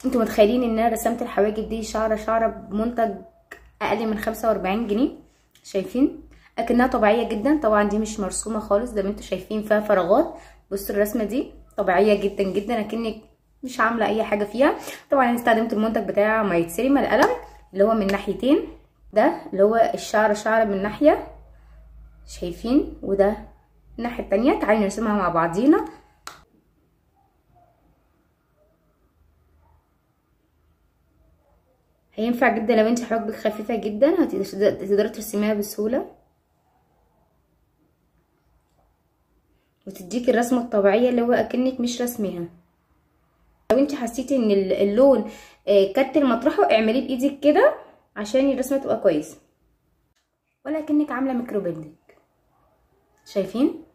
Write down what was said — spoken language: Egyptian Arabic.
انتوا متخيلين ان انا رسمت الحواجب دي شعره شعره بمنتج اقل من 45 جنيه شايفين اكنها طبيعيه جدا طبعا دي مش مرسومه خالص زي ما انتوا شايفين فيها فراغات بصوا الرسمه دي طبيعيه جدا جدا اكنك مش عامله اي حاجه فيها طبعا انا استخدمت المنتج بتاع مايتسيريما القلم اللي هو من ناحيتين ده اللي هو الشعر شعر من ناحيه شايفين وده الناحيه التانية تعالوا نرسمها مع بعضينا هينفع جدا لو انت حواجبك خفيفه جدا هتقدري ترسميها بسهوله وتديكي الرسمه الطبيعيه اللي هو اكنك مش رسميها لو انت حسيتي ان اللون كتل مطرحه اعمليه بايدك كده عشان الرسمه تبقى كويسه ولا كأنك عامله ميكرو بلدنج شايفين